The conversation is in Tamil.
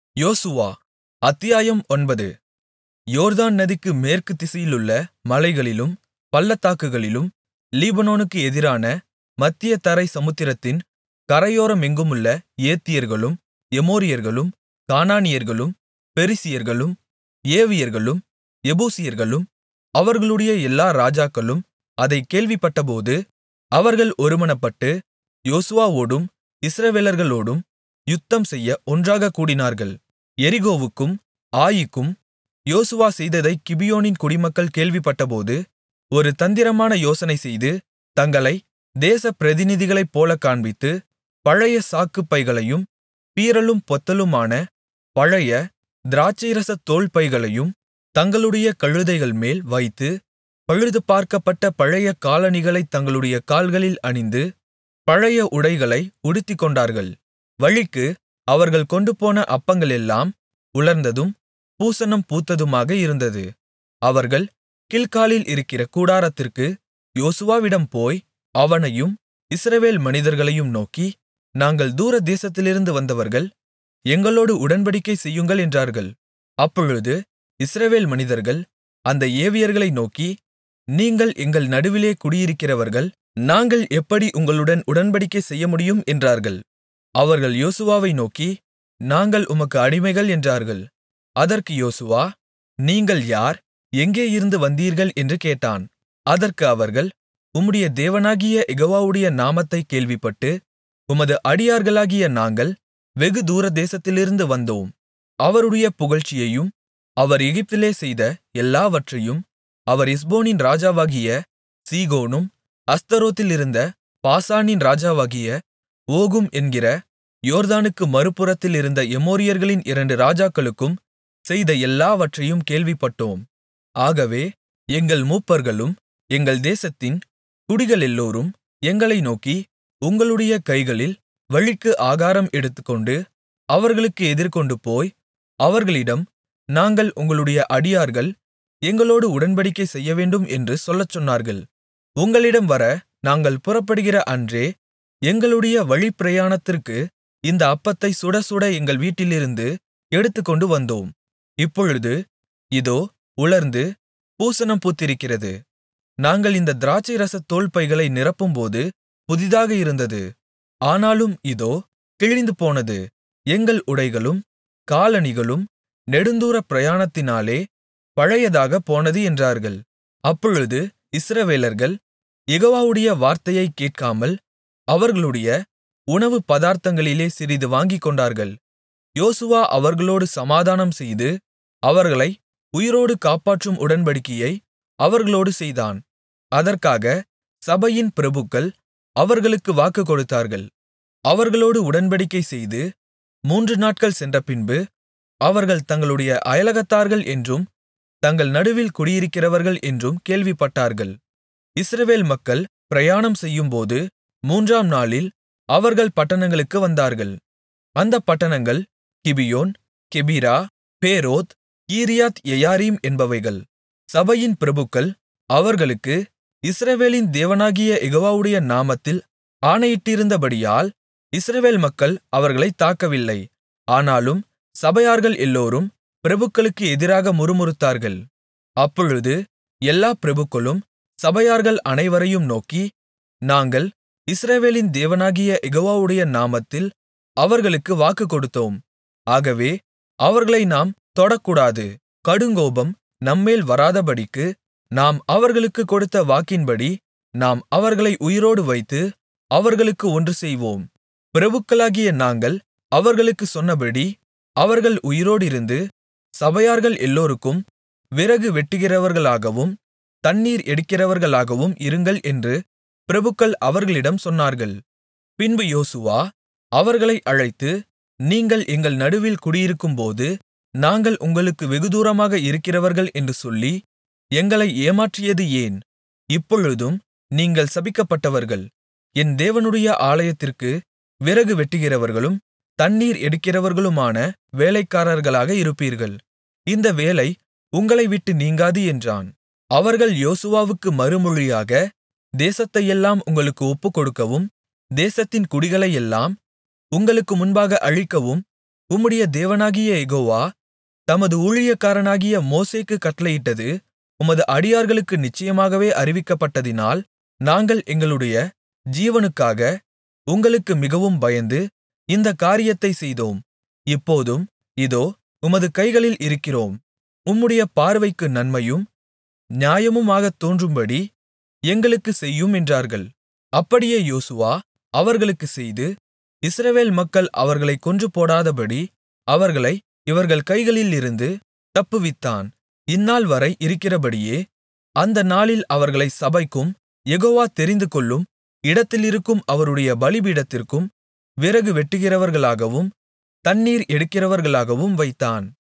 யோசுவா அத்தியாயம் ஒன்பது யோர்தான் நதிக்கு மேற்கு திசையிலுள்ள மலைகளிலும் பள்ளத்தாக்குகளிலும் லீபனோனுக்கு எதிரான மத்திய தரை சமுத்திரத்தின் கரையோரமெங்குமுள்ள ஏத்தியர்களும் எமோரியர்களும் கானானியர்களும் பெரிசியர்களும் ஏவியர்களும் எபூசியர்களும் அவர்களுடைய எல்லா ராஜாக்களும் அதைக் கேள்விப்பட்டபோது அவர்கள் ஒருமனப்பட்டு யோசுவாவோடும் இஸ்ரவேலர்களோடும் யுத்தம்செய்ய ஒன்றாகக் கூடினார்கள் எரிகோவுக்கும் ஆயீக்கும் யோசுவா செய்ததைக் கிபியோனின் குடிமக்கள் கேள்விப்பட்டபோது ஒரு தந்திரமான யோசனை செய்து தங்களை தேசப் பிரதிநிதிகளைப்போலக் காண்பித்து பழைய சாக்குப் பைகளையும் பீறலும் பொத்தலுமான பழைய திராட்சைரசத் தோல்பைகளையும் தங்களுடைய கழுதைகள்மேல் வைத்து பழுதுபார்க்கப்பட்ட பழைய காலணிகளைத் தங்களுடைய கால்களில் அணிந்து பழைய உடைகளை உடுத்திக்கொண்டார்கள் வழிக்கு அவர்கள் கொண்டுபோன அப்பங்களெல்லாம் உலர்ந்ததும் பூசணம் பூத்ததுமாக இருந்தது அவர்கள் கில்காலில் இருக்கிற கூடாரத்திற்கு யோசுவாவிடம் போய் அவனையும் இஸ்ரவேல் மனிதர்களையும் நோக்கி நாங்கள் தூரதேசத்திலிருந்து வந்தவர்கள் எங்களோடு உடன்படிக்கை செய்யுங்கள் என்றார்கள் அப்பொழுது இஸ்ரவேல் மனிதர்கள் அந்த ஏவியர்களை நோக்கி நீங்கள் எங்கள் நடுவிலே குடியிருக்கிறவர்கள் நாங்கள் எப்படி உங்களுடன் உடன்படிக்கை செய்யமுடியும் என்றார்கள் அவர்கள் யோசுவாவை நோக்கி நாங்கள் உமக்கு அடிமைகள் என்றார்கள் அதற்கு யோசுவா நீங்கள் யார் எங்கே இருந்து வந்தீர்கள் என்று கேட்டான் அதற்கு அவர்கள் உம்முடைய தேவனாகிய யெகோவாவுடைய நாமத்தைக் கேள்விப்பட்டு உமது அடியார்களாகிய நாங்கள் வெகு தூரதேசத்திலிருந்து வந்தோம் அவருடைய புகழ்ச்சியையும் அவர் எகிப்திலே செய்த எல்லாவற்றையும் அவர் எஸ்போனின் ராஜாவாகிய சீகோனும் அஸ்தரோத்திலிருந்த பாசானின் ராஜாவாகிய ஓகும் என்கிற யோர்தானுக்கு மறுபுறத்தில் இருந்த எமோரியர்களின் இரண்டு ராஜாக்களுக்கும் செய்த எல்லாவற்றையும் கேள்விப்பட்டோம் ஆகவே எங்கள் மூப்பர்களும் எங்கள் தேசத்தின் குடிகளெல்லோரும் எங்களை நோக்கி உங்களுடைய கைகளில் வழிக்கு ஆகாரம் எடுத்துக்கொண்டு அவர்களுக்கு எதிர்கொண்டு போய் அவர்களிடம் நாங்கள் உங்களுடைய அடியார்கள் எங்களோடு உடன்படிக்கை செய்யவேண்டும் என்று சொல்லச் சொன்னார்கள் உங்களிடம் வர நாங்கள் புறப்படுகிற அன்றே எங்களுடைய வழிப்பிரயாணத்திற்கு இந்த அப்பத்தை சுட சுட எங்கள் வீட்டிலிருந்து எடுத்துக்கொண்டு வந்தோம் இப்பொழுது இதோ உலர்ந்து பூசணம் பூத்திருக்கிறது நாங்கள் இந்த திராட்சைரசத் தோல்பைகளை நிரப்பும்போது புதிதாக இருந்தது ஆனாலும் இதோ கிழிந்து போனது எங்கள் உடைகளும் காலணிகளும் நெடுந்தூர பிரயாணத்தினாலே பழையதாகப் போனது என்றார்கள் அப்பொழுது இஸ்ரவேலர்கள் யெகோவாவுடைய வார்த்தையைக் கேட்காமல் அவர்களுடைய உணவு பதார்த்தங்களிலே சிறிது வாங்கிக்கொண்டார்கள் யோசுவா அவர்களோடு சமாதானம் செய்து அவர்களை உயிரோடு காப்பாற்றும் உடன்படிக்கையை அவர்களோடு செய்தான் அதற்காக சபையின் பிரபுக்கள் அவர்களுக்கு வாக்கு கொடுத்தார்கள் அவர்களோடு உடன்படிக்கை செய்து மூன்று நாட்கள் சென்றபின்பு அவர்கள் தங்களுடைய அயலகத்தார்கள் என்றும் தங்கள் நடுவில் குடியிருக்கிறவர்கள் என்றும் கேள்விப்பட்டார்கள் இஸ்ரவேல் மக்கள் பிரயாணம் செய்யும்போது மூன்றாம் நாளில் அவர்கள் பட்டணங்களுக்கு வந்தார்கள் அந்த பட்டணங்கள் Gibeon Chephirah Beeroth Kiriath Jearim என்பவைகள் சபையின் பிரபுக்கள் அவர்களுக்கு இஸ்ரவேலின் தேவனாகிய யெகோவாவுடைய நாமத்தில் ஆணையிட்டிருந்தபடியால் இஸ்ரவேல் மக்கள் அவர்களைத் தாக்கவில்லை ஆனாலும் சபையார்கள் எல்லோரும் பிரபுக்களுக்கு எதிராக முறுமுறுத்தார்கள் அப்பொழுது எல்லா பிரபுக்களும் சபையார்கள் அனைவரையும் நோக்கி நாங்கள் இஸ்ரவேலின் தேவனாகிய யெகோவாவுடைய நாமத்தில் அவர்களுக்கு வாக்கு கொடுத்தோம் ஆகவே அவர்களை நாம் தொடக்கூடாது கடுங்கோபம் நம்மேல் வராதபடிக்கு நாம் அவர்களுக்கு கொடுத்த வாக்கின்படி நாம் அவர்களை உயிரோடு வைத்து அவர்களுக்கு ஒன்று செய்வோம் பிரபுக்களாகிய நாங்கள் அவர்களுக்கு சொன்னபடி அவர்கள் உயிரோடிருந்து சபையார்கள் எல்லோருக்கும் விறகு வெட்டுகிறவர்களாகவும் தண்ணீர் எடுக்கிறவர்களாகவும் இருங்கள் என்று பிரபுக்கள் அவர்களிடம் சொன்னார்கள் பின்பு யோசுவா அவர்களை அழைத்து நீங்கள் எங்கள் நடுவில் குடியிருக்கும்போது நாங்கள் உங்களுக்கு வெகுதூரமாக இருக்கிறவர்கள் என்று சொல்லி எங்களை ஏமாற்றியது ஏன் இப்பொழுதும் நீங்கள் சபிக்கப்பட்டவர்கள் என் தேவனுடைய ஆலயத்திற்கு விறகு வெட்டுகிறவர்களும் தண்ணீர் எடுக்கிறவர்களுமான வேலைக்காரர்களாக இருப்பீர்கள் இந்த வேலை உங்களை விட்டு நீங்காது என்றான் அவர்கள் யோசுவாவுக்கு மறுமொழியாக தேசத்தையெல்லாம் உங்களுக்கு ஒப்புக்கொடுக்கவும் தேசத்தின் குடிகளையெல்லாம் உங்களுக்கு முன்பாக அழிக்கவும் உம்முடைய தேவனாகிய யெகோவா தமது ஊழியக்காரனாகிய மோசேக்குக் கட்டளையிட்டது உமது அடியார்களுக்கு நிச்சயமாகவே அறிவிக்கப்பட்டதினால் நாங்கள் எங்களுடைய ஜீவனுக்காக உங்களுக்கு மிகவும் பயந்து இந்தக் காரியத்தைச் செய்தோம் இப்போதும் இதோ உமது கைகளில் இருக்கிறோம் உம்முடைய பார்வைக்கு நன்மையும் நியாயமுமாகத் தோன்றும்படி எங்களுக்குச் செய்யும் என்றார்கள் அப்படியே யோசுவா அவர்களுக்குச் செய்து இஸ்ரவேல் மக்கள் அவர்களைக் கொன்றுபோடாதபடி அவர்களை இவர்கள் கைகளிலிருந்து தப்புவித்தான் இந்நாள்வரை இருக்கிறபடியே அந்த நாளில் அவர்களை சபைக்கும் யெகோவா தெரிந்துகொள்ளும் இடத்திலிருக்கும் அவருடைய பலிபீடத்திற்கும் விறகு வெட்டுகிறவர்களாகவும் தண்ணீர் எடுக்கிறவர்களாகவும் வைத்தான்